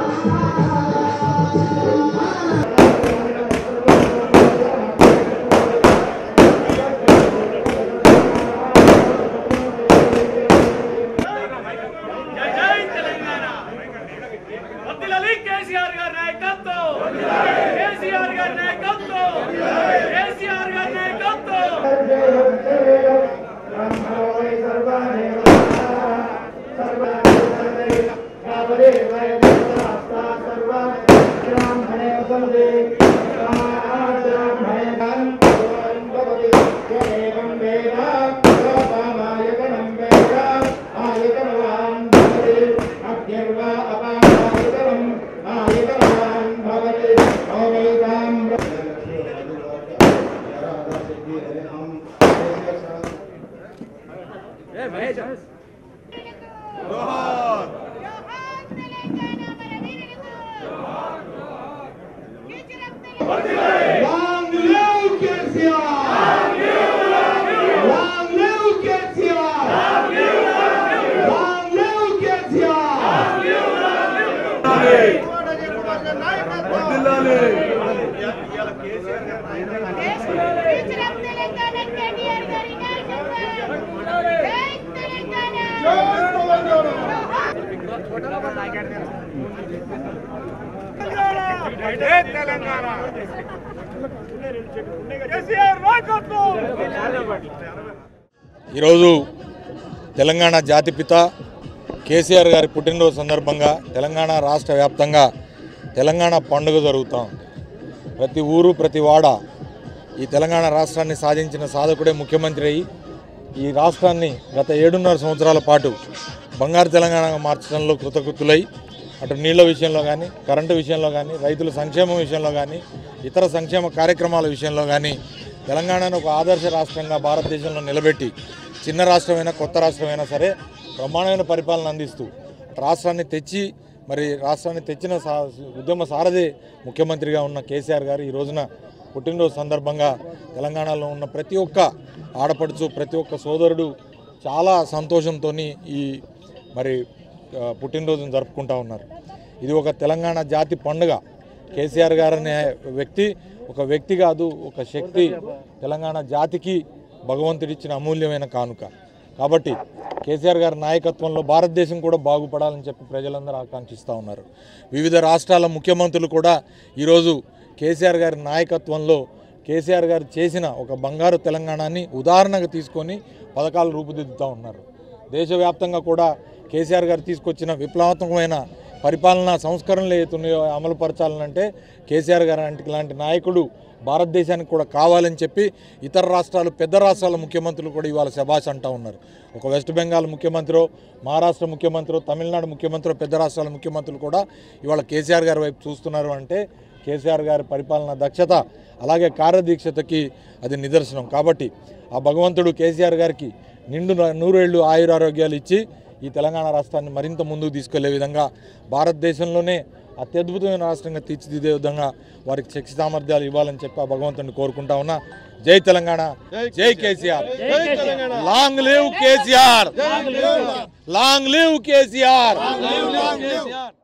జై జై తెలంగాణ వర్ధిల్లాలి కేసీఆర్ గారి నాయకత్వం కేసీఆర్ గారి నాయకత్వం కేసీఆర్ గారి నాయకత్వం Long live KCR! Long live KCR! Long live KCR! Gujarat Telangana KTR గారి నాయకత్వం జై తెలంగాణ జై తెలంగాణ కేసీఆర్ నాయకత్వం ఈరోజు తెలంగాణ జాతిపిత కేసీఆర్ గారి పుట్టినరోజు సందర్భంగా తెలంగాణ రాష్ట్ర వ్యాప్తంగా తెలంగాణ పండుగ జరుగుతూ ఉంది ప్రతి ఊరు ప్రతి వాడ ఈ తెలంగాణ రాష్ట్రాన్ని సాధించిన సాధకుడే ముఖ్యమంత్రి అయ్యి ఈ రాష్ట్రాన్ని గత ఏడున్నర సంవత్సరాల పాటు బంగారు తెలంగాణగా మార్చడంలో కృతకృతులై అటు నీళ్ల విషయంలో కానీ కరెంటు విషయంలో కానీ రైతుల సంక్షేమం విషయంలో కానీ ఇతర సంక్షేమ కార్యక్రమాల విషయంలో కానీ తెలంగాణను ఒక ఆదర్శ రాష్ట్రంగా భారతదేశంలో నిలబెట్టి చిన్న రాష్ట్రమైనా కొత్త రాష్ట్రమైనా సరే బ్రహ్మాండమైన పరిపాలన అందిస్తూ రాష్ట్రాన్ని తెచ్చి మరి రాష్ట్రాన్ని తెచ్చిన సా ఉద్యమ సారథి ముఖ్యమంత్రిగా ఉన్న కేసీఆర్ గారు ఈ రోజున పుట్టినరోజు సందర్భంగా తెలంగాణలో ఉన్న ప్రతి ఒక్క ఆడపడుచు ప్రతి ఒక్క సోదరుడు చాలా సంతోషంతో ఈ మరి ఆ, పుట్టినరోజును జరుపుకుంటా ఉన్నారు ఇది ఒక తెలంగాణ జాతి పండుగ కేసీఆర్ గారు అనే వ్యక్తి ఒక వ్యక్తి కాదు ఒక శక్తి తెలంగాణ జాతికి భగవంతుడిచ్చిన అమూల్యమైన కానుక కాబట్టి కేసీఆర్ గారి నాయకత్వంలో భారతదేశం కూడా బాగుపడాలని చెప్పి ప్రజలందరూ ఆకాంక్షిస్తూ ఉన్నారు వివిధ రాష్ట్రాల ముఖ్యమంత్రులు కూడా ఈరోజు కేసీఆర్ గారి నాయకత్వంలో కేసీఆర్ గారు చేసిన ఒక బంగారు తెలంగాణని ఉదాహరణగా తీసుకొని పథకాలు రూపుదిద్దుతూ ఉన్నారు దేశవ్యాప్తంగా కూడా కేసీఆర్ గారు తీసుకొచ్చిన విప్లవాత్మకమైన పరిపాలనా సంస్కరణలు ఏతున్నాయో అమలుపరచాలనంటే కేసీఆర్ గారు లాంటి లాంటి నాయకుడు భారతదేశానికి కూడా కావాలని చెప్పి ఇతర రాష్ట్రాలు పెద్ద రాష్ట్రాల ముఖ్యమంత్రులు కూడా ఇవాళ శభాష్ అంటూ ఉన్నారు ఒక వెస్ట్ బెంగాల్ ముఖ్యమంత్రి మహారాష్ట్ర ముఖ్యమంత్రి తమిళనాడు ముఖ్యమంత్రి పెద్ద రాష్ట్రాల ముఖ్యమంత్రులు కూడా ఇవాళ కేసీఆర్ గారి వైపు చూస్తున్నారు అంటే కేసీఆర్ గారి పరిపాలన దక్షత అలాగే కార్యదీక్షతకి అది నిదర్శనం కాబట్టి ఆ భగవంతుడు కేసీఆర్ గారికి నిండు నూరేళ్లు ఆయురారోగ్యాలు ఇచ్చి ఈ తెలంగాణ రాష్ట్రాన్ని మరింత ముందుకు తీసుకెళ్లే విధంగా భారతదేశంలోనే అత్యద్భుతమైన రాష్ట్రంగా తీర్చిదిద్దే విధంగా వారికి శక్తి సామర్థ్యాలు ఇవ్వాలని చెప్పి ఆ భగవంతుడిని కోరుకుంటా ఉన్నా జై తెలంగాణ జై KCR long live KCR long live KCR